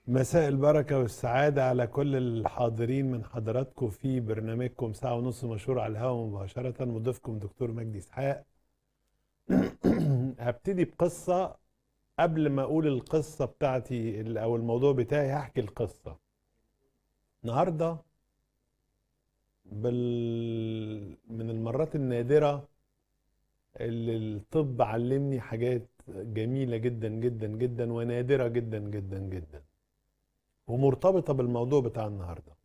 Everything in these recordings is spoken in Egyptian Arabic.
مساء البركة والسعادة على كل الحاضرين من حضراتكم في برنامجكم ساعة ونص مشهور على الهواء مباشرة مضيفكم دكتور مجدي إسحاق هبتدي بقصة قبل ما أقول القصة بتاعتي ال- أو الموضوع بتاعي هحكي القصة النهاردة بال... من المرات النادرة اللي الطب علمني حاجات جميلة جدا جدا جدا ونادرة جدا جدا جدا ومرتبطة بالموضوع بتاع النهاردة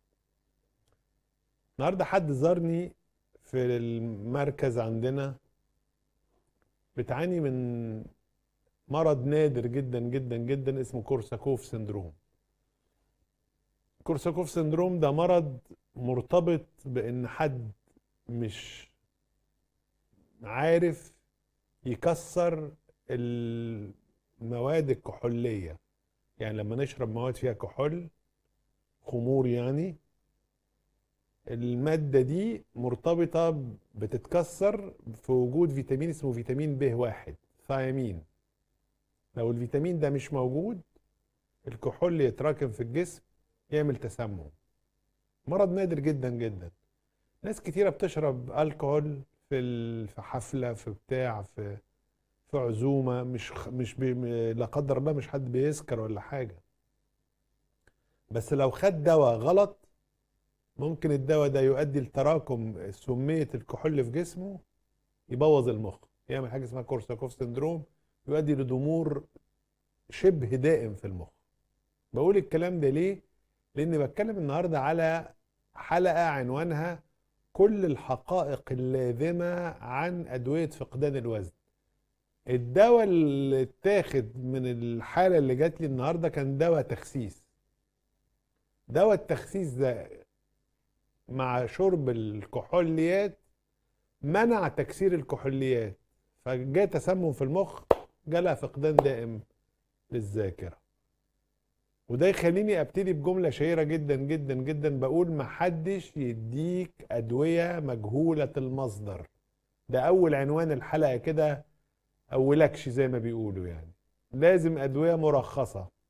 النهاردة حد زارني في المركز عندنا بتعاني من مرض نادر جدا جدا جدا اسمه كورساكوف سندروم كورساكوف سندروم ده مرض مرتبط بان حد مش عارف يكسر المواد الكحولية يعني لما نشرب مواد فيها كحول خمور يعني المادة دي مرتبطة بتتكسر في وجود فيتامين اسمه فيتامين ب واحد ثيامين لو الفيتامين ده مش موجود الكحول يتراكم في الجسم يعمل تسمم مرض نادر جدا جدا ناس كتيرة بتشرب الكحول في ال- في حفلة في بتاع في في عزومة مش خ- مش بي لا قدر الله مش حد بيسكر ولا حاجة بس لو خد دواء غلط ممكن الدواء ده يؤدي لتراكم سمية الكحول في جسمه يبوظ المخ يعمل حاجة اسمها كورساكوف سندروم يؤدي لضمور شبه دائم في المخ بقول الكلام ده ليه؟ لأني بتكلم النهاردة على حلقة عنوانها كل الحقائق اللازمة عن أدوية فقدان الوزن الدواء اللي اتاخد من الحالة اللي جات لي النهاردة كان دواء تخسيس دواء التخسيس ده مع شرب الكحوليات منع تكسير الكحوليات فجاء تسمم في المخ جالها فقدان دائم للذاكرة وده يخليني ابتدي بجملة شهيرة جدا جدا جدا بقول محدش يديك أدوية مجهولة المصدر ده أول عنوان الحلقة كده أولكش زي ما بيقولوا يعني لازم أدوية مرخصة